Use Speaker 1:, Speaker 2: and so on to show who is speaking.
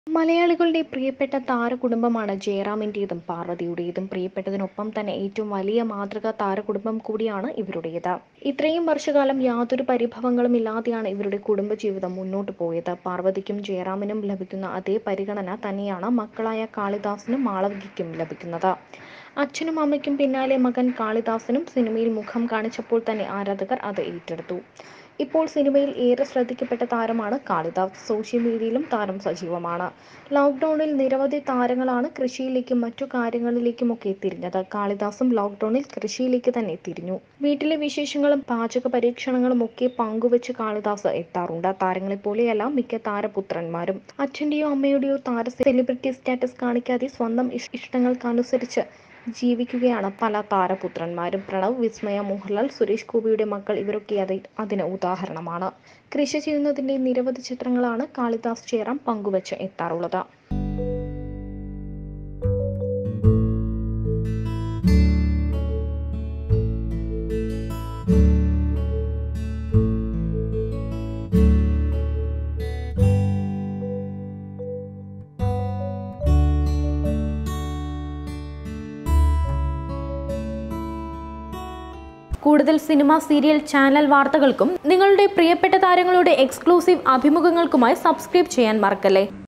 Speaker 1: മലയാളികളുടെ പ്രിയപ്പെട്ട താരകുടുംബമാണ് ജയറാമിൻ്റെതും പാർവതിയുടേതും പ്രിയപ്പെട്ടതിനൊപ്പം തന്നെ ഏറ്റവും വലിയ മാതൃകാ താരകുടുംബം കൂടിയാണ് ഇവരുടേത് ഇത്രയും വർഷകാലം യാതൊരു പരിഭവങ്ങളും ഇല്ലാതെയാണ് ഇവരുടെ കുടുംബജീവിതം മുന്നോട്ട് പോയത് പാർവതിക്കും ജയറാമിനും ലഭിക്കുന്ന അതേ പരിഗണന തന്നെയാണ് മക്കളായ കാളിദാസിനും മാളവികയ്ക്കും ലഭിക്കുന്നത് അച്ഛനും അമ്മയ്ക്കും പിന്നാലെ മകൻ കാളിദാസനും സിനിമയിൽ മുഖം കാണിച്ചപ്പോൾ തന്നെ ആരാധകർ അത് ഏറ്റെടുത്തു ഇപ്പോൾ സിനിമയിൽ ഏറെ ശ്രദ്ധിക്കപ്പെട്ട താരമാണ് കാളിദാസ് സോഷ്യൽ മീഡിയയിലും താരം സജീവമാണ് ലോക്ക്ഡൌണിൽ നിരവധി താരങ്ങളാണ് കൃഷിയിലേക്കും മറ്റു കാര്യങ്ങളിലേക്കുമൊക്കെ തിരിഞ്ഞത് കാളിദാസും ലോക്ക്ഡൌണിൽ കൃഷിയിലേക്ക് തന്നെ തിരിഞ്ഞു വീട്ടിലെ വിശേഷങ്ങളും പാചക പരീക്ഷണങ്ങളും ഒക്കെ പങ്കുവച്ച് കാളിദാസ് എത്താറുണ്ട് താരങ്ങളെ പോലെയല്ല മിക്ക താരപുത്രന്മാരും അച്ഛൻ്റെയോ അമ്മയുടെയോ താര സെലിബ്രിറ്റി സ്റ്റാറ്റസ് കാണിക്കാതെ സ്വന്തം ഇഷ്- ഇഷ്ടങ്ങൾക്കനുസരിച്ച് ജീവിക്കുകയാണ് പല താരപുത്രന്മാരും പ്രണവ് വിസ്മയ മോഹൻലാൽ സുരേഷ് ഗോപിയുടെ മക്കൾ ഇവരൊക്കെ അത് അതിന് ഉദാഹരണമാണ് കൃഷി ചെയ്യുന്നതിന്റെ നിരവധി ചിത്രങ്ങളാണ് കാളിദാസ് ചേറാം പങ്കുവച്ച് എത്താറുള്ളത്
Speaker 2: കൂടുതൽ സിനിമ സീരിയൽ ചാനൽ വാർത്തകൾക്കും നിങ്ങളുടെ പ്രിയപ്പെട്ട താരങ്ങളുടെ എക്സ്ക്ലൂസീവ് അഭിമുഖങ്ങൾക്കുമായി സബ്സ്ക്രൈബ് ചെയ്യാൻ മറക്കല്ലേ